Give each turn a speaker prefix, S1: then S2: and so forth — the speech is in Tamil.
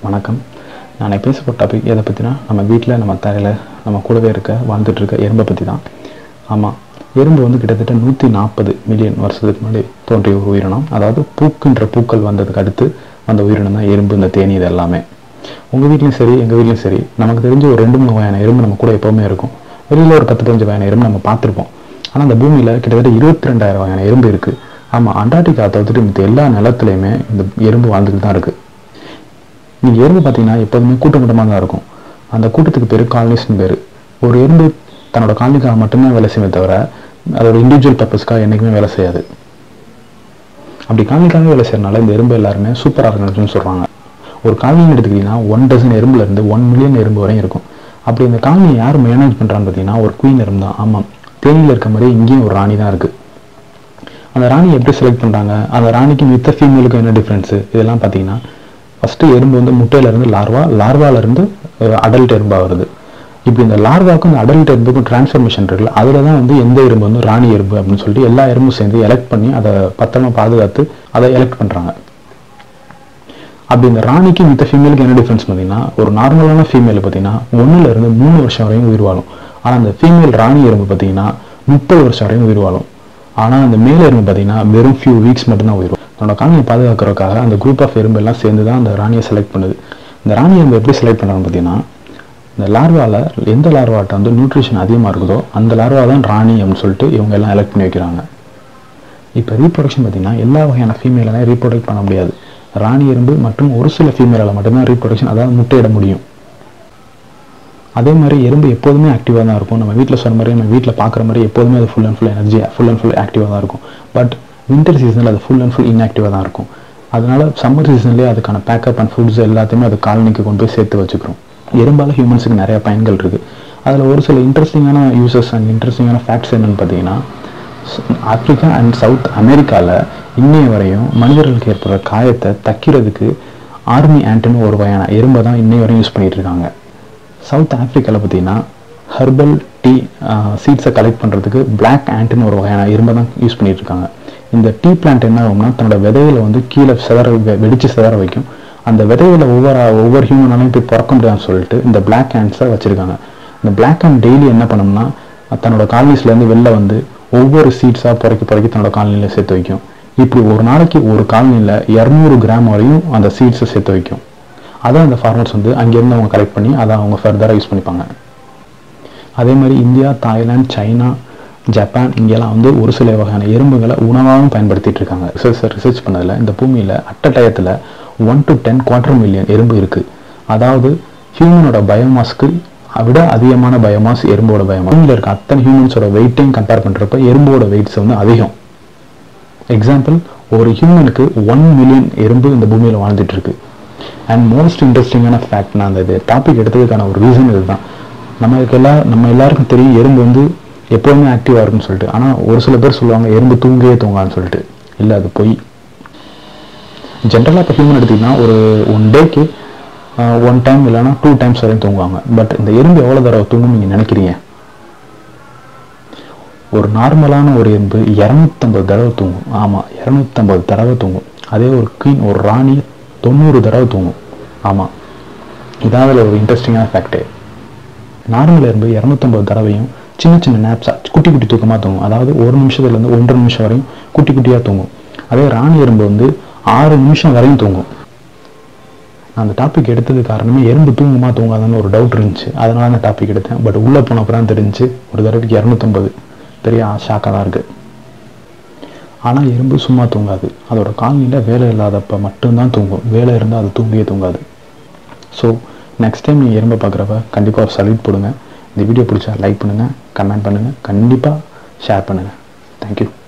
S1: வணக்கம் நான் பேச போகிற டாபிக் எதை பற்றினா நம்ம வீட்டில் நம்ம தரையில் நம்ம கூடவே இருக்க வாழ்ந்துட்டு இருக்க எறும்பை பற்றி தான் ஆமாம் எறும்பு வந்து கிட்டத்தட்ட நூற்றி நாற்பது மில்லியன் வருஷத்துக்கு முன்னாடி தோன்றிய ஒரு உயிரினம் அதாவது பூக்குன்ற பூக்கள் வந்ததுக்கு அடுத்து அந்த உயிரினம் தான் எறும்பு இந்த தேனி இது எல்லாமே உங்கள் வீட்லையும் சரி எங்கள் வீட்லையும் சரி நமக்கு தெரிஞ்ச ஒரு ரெண்டு மூணு வகையான எறும்பு நம்ம கூட எப்போவுமே இருக்கும் வெளியில் ஒரு பத்து பதினஞ்சு வகையான எறும்பு நம்ம பார்த்துருப்போம் ஆனால் அந்த பூமியில் கிட்டத்தட்ட இருபத்தி ரெண்டாயிரம் வகையான எறும்பு இருக்குது ஆமாம் அண்டார்டிகா தவிர்த்துட்டு மித்த எல்லா நிலத்துலையுமே இந்த எறும்பு வாழ்ந்துட்டு தான் இருக்குது நீங்கள் எறும்பு பார்த்தீங்கன்னா எப்போதுமே கூட்டம் கூட்டமாக தான் இருக்கும் அந்த கூட்டத்துக்கு பேர் காலனிஸ்ட்னு பேர் ஒரு எறும்பு தன்னோட காலனிக்காக மட்டுமே வேலை செய்யுமே தவிர அதோட இண்டிவிஜுவல் பர்பஸ்க்காக என்றைக்குமே வேலை செய்யாது அப்படி காலனிக்காக வேலை செய்யறதுனால இந்த எறும்பு எல்லாருமே சூப்பர் ஆர்கனைஸ்னு சொல்கிறாங்க ஒரு காலனின்னு எடுத்துக்கிட்டிங்கன்னா ஒன் டசன் எறும்புல இருந்து ஒன் மில்லியன் எறும்பு வரையும் இருக்கும் அப்படி இந்த காலனியை யார் மேனேஜ் பண்ணுறான்னு பார்த்தீங்கன்னா ஒரு குயின் எறும்பு தான் ஆமாம் தேனியில் இருக்க மாதிரி இங்கேயும் ஒரு ராணி தான் இருக்குது அந்த ராணி எப்படி செலக்ட் பண்ணுறாங்க அந்த ராணிக்கு மித்த ஃபீமேலுக்கும் என்ன டிஃப்ரென்ஸு இதெல்லாம் பார்த்தீங்கன்னா ஃபஸ்ட்டு எறும்பு வந்து முட்டையிலேருந்து லார்வா லார்வாலேருந்து அடல்ட் எறும்பாக வருது இப்படி இந்த லார்வாக்கும் இந்த அடல்ட் எறும்புக்கும் டிரான்ஸ்ஃபர்மேஷன் இருக்குல்ல அதில் தான் வந்து எந்த எறும்பு வந்து ராணி எறும்பு அப்படின்னு சொல்லிட்டு எல்லா எறும்பும் சேர்ந்து எலெக்ட் பண்ணி அதை பத்திரமா பாதுகாத்து அதை எலெக்ட் பண்ணுறாங்க அப்படி இந்த ராணிக்கு மித்த ஃபீமேலுக்கு என்ன டிஃப்ரென்ஸ் பார்த்தீங்கன்னா ஒரு நார்மலான ஃபீமேல் பார்த்தீங்கன்னா ஒன்றுல இருந்து மூணு வருஷம் வரையும் உயிர் வாழும் ஆனால் அந்த ஃபீமேல் ராணி எறும்பு பார்த்தீங்கன்னா முப்பது வருஷம் வரையும் உயிர் வாழும் ஆனால் அந்த மேல் எறும்பு பார்த்தீங்கன்னா வெறும் ஃபியூ வீக்ஸ் மட்டும்தான் உயிர் வாழும் தன்னோட காலனியை பாதுகாக்கிறதுக்காக அந்த குரூப் ஆஃப் எறும்பு எல்லாம் சேர்ந்து தான் அந்த ராணியை செலக்ட் பண்ணுது இந்த ராணி எறும்பு எப்படி செலக்ட் பண்ணுறாங்க பார்த்தீங்கன்னா இந்த லார்வாவில் எந்த லார்வாட்ட வந்து நியூட்ரிஷன் அதிகமாக இருக்குதோ அந்த லார்வா தான் ராணி அப்படின்னு சொல்லிட்டு இவங்க எல்லாம் எலெக்ட் பண்ணி வைக்கிறாங்க இப்போ ரீப்ரொடக்ஷன் பார்த்தீங்கன்னா எல்லா வகையான ஃபீமேலாம் ரீப்ரொடக்ட் பண்ண முடியாது ராணி எறும்பு மற்றும் ஒரு சில ஃபீமேலால் மட்டும்தான் ரீப்ரொடக்ஷன் அதாவது முட்டையிட முடியும் அதே மாதிரி எறும்பு எப்போதுமே ஆக்டிவாக தான் இருக்கும் நம்ம வீட்டில் சொன்ன மாதிரி நம்ம வீட்டில் பார்க்குற மாதிரி எப்போதுமே அது full and full energy full and full ஆக்டிவாக தான் இருக்கும் பட் வின்டர் சீசனில் அது ஃபுல் அண்ட் ஃபுல் இன்ஆக்டிவாக தான் இருக்கும் அதனால சம்மர் சீசன்லேயே அதுக்கான பேக்கப் அண்ட் ஃபுட்ஸ் எல்லாத்தையுமே அது காலனிக்கு கொண்டு போய் சேர்த்து வச்சுக்கிறோம் எறும்பால் ஹியூமன்ஸுக்கு நிறைய பயன்கள் இருக்குது அதில் ஒரு சில இன்ட்ரெஸ்டிங்கான யூசஸ் அண்ட் இன்ட்ரெஸ்டிங்கான ஃபேக்ட்ஸ் என்னென்னு பார்த்தீங்கன்னா ஆப்பிரிக்கா அண்ட் சவுத் அமெரிக்காவில் இன்னைய வரையும் மனிதர்களுக்கு ஏற்படுற காயத்தை தைக்கிறதுக்கு ஆர்மி ஆண்ட்னு ஒரு வகையான எறும்பை தான் இன்னைய வரையும் யூஸ் பண்ணிட்டு இருக்காங்க சவுத் ஆப்பிரிக்காவில் பார்த்தீங்கன்னா ஹர்பல் டீ சீட்ஸை கலெக்ட் பண்ணுறதுக்கு பிளாக் ஆண்ட்னு ஒரு வகையான எறும்பை தான் யூஸ் பண்ணிட்டு இருக்காங்க இந்த டீ பிளான்ட் என்ன ஆகும்னா தன்னோட விதையில வந்து கீழே சிதற வெடிச்சு சிதற வைக்கும் அந்த விதையில ஒவ்வொரு ஒவ்வொரு ஹியூமனாலையும் போய் பிறக்க முடியாதுன்னு சொல்லிட்டு இந்த பிளாக் ஆண்ட்ஸை வச்சிருக்காங்க இந்த பிளாக் ஆண்ட் டெய்லி என்ன பண்ணும்னா தன்னோட காலனிஸ்லேருந்து வெளில வந்து ஒவ்வொரு சீட்ஸாக புறக்கி புறக்கி தன்னோட காலனியில் சேர்த்து வைக்கும் இப்படி ஒரு நாளைக்கு ஒரு காலனியில் இரநூறு கிராம் வரையும் அந்த சீட்ஸை சேர்த்து வைக்கும் அதை அந்த ஃபார்மர்ஸ் வந்து அங்கேருந்து அவங்க கலெக்ட் பண்ணி அதை அவங்க ஃபர்தராக யூஸ் பண்ணிப்பாங்க அதே மாதிரி இந்தியா தாய்லாந்து சைனா ஜப்பான் இங்கெல்லாம் வந்து ஒரு சில வகையான எறும்புகளை உணவாகவும் பயன்படுத்திட்டு இருக்காங்க ரிசர்ச் ரிசர்ச் பண்ணதில் இந்த பூமியில் அட்ட டயத்தில் one to ten quarter million எறும்பு இருக்குது அதாவது ஹியூமனோட பயோமாஸ்க்கு விட அதிகமான பயோமாஸ் எறும்போட பயோமாஸ் பூமியில் இருக்க அத்தனை ஹியூமன்ஸோட வெயிட்டையும் கம்பேர் பண்ணுறப்ப எறும்போட வெயிட்ஸ் வந்து அதிகம் எக்ஸாம்பிள் ஒரு ஹியூமனுக்கு ஒன் மில்லியன் எறும்பு இந்த பூமியில் வாழ்ந்துட்டு இருக்கு அண்ட் மோஸ்ட் இன்ட்ரெஸ்டிங்கான ஃபேக்ட் நான் அந்த டாபிக் எடுத்ததுக்கான ஒரு ரீசன் இதுதான் நம்மளுக்கு எல்லா நம்ம எல்லாருக்கும் தெரியும் எறும்பு வந்து எப்போவுமே ஆக்டிவாக இருக்குன்னு சொல்லிட்டு ஆனால் ஒரு சில பேர் சொல்லுவாங்க எறும்பு தூங்கவே தூங்கான்னு சொல்லிட்டு இல்லை அது பொய் ஜென்ரலாக இப்போ ஹியூமன் எடுத்திங்கன்னா ஒரு ஒன் டேக்கு ஒன் டைம் இல்லைனா டூ டைம்ஸ் வரையும் தூங்குவாங்க பட் இந்த எறும்பு எவ்வளோ தடவை தூங்கும் நீங்கள் நினைக்கிறீங்க ஒரு நார்மலான ஒரு எறும்பு இரநூத்தம்பது தடவை தூங்கும் ஆமாம் இரநூத்தம்பது தடவை தூங்கும் அதே ஒரு குயின் ஒரு ராணி தொண்ணூறு தடவை தூங்கும் ஆமாம் இதான் அதில் ஒரு இன்ட்ரெஸ்டிங்கான ஃபேக்டே நார்மல் எறும்பு இரநூத்தம்பது தடவையும் சின்ன சின்ன நேப்ஸாக குட்டி குட்டி தூக்கமாக தூங்கும் அதாவது ஒரு நிமிஷத்துலேருந்து ஒன்றரை நிமிஷம் வரையும் குட்டி குட்டியாக தூங்கும் அதே ராணி எறும்பு வந்து ஆறு நிமிஷம் வரையும் தூங்கும் நான் அந்த டாபிக் எடுத்தது காரணமே எறும்பு தூங்குமா தூங்காதான்னு ஒரு டவுட் இருந்துச்சு அதனால அந்த டாபிக் எடுத்தேன் பட் உள்ளே போனப்போ தான் தெரிஞ்சு ஒரு தடவைக்கு இரநூத்தம்பது பெரிய ஷாக்காக தான் இருக்குது ஆனால் எறும்பு சும்மா தூங்காது அதோட காலனியில் வேலை இல்லாதப்ப மட்டும்தான் தூங்கும் வேலை இருந்தால் அது தூங்கியே தூங்காது ஸோ நெக்ஸ்ட் டைம் நீங்கள் எறும்பை பார்க்குறப்ப கண்டிப்பாக ஒரு சல்யூட் போடுங்க இந்த வீடியோ பிடிச்சா லைக் பண்ணுங்கள் கமெண்ட் பண்ணுங்கள் கண்டிப்பாக ஷேர் பண்ணுங்கள் தேங்க்யூ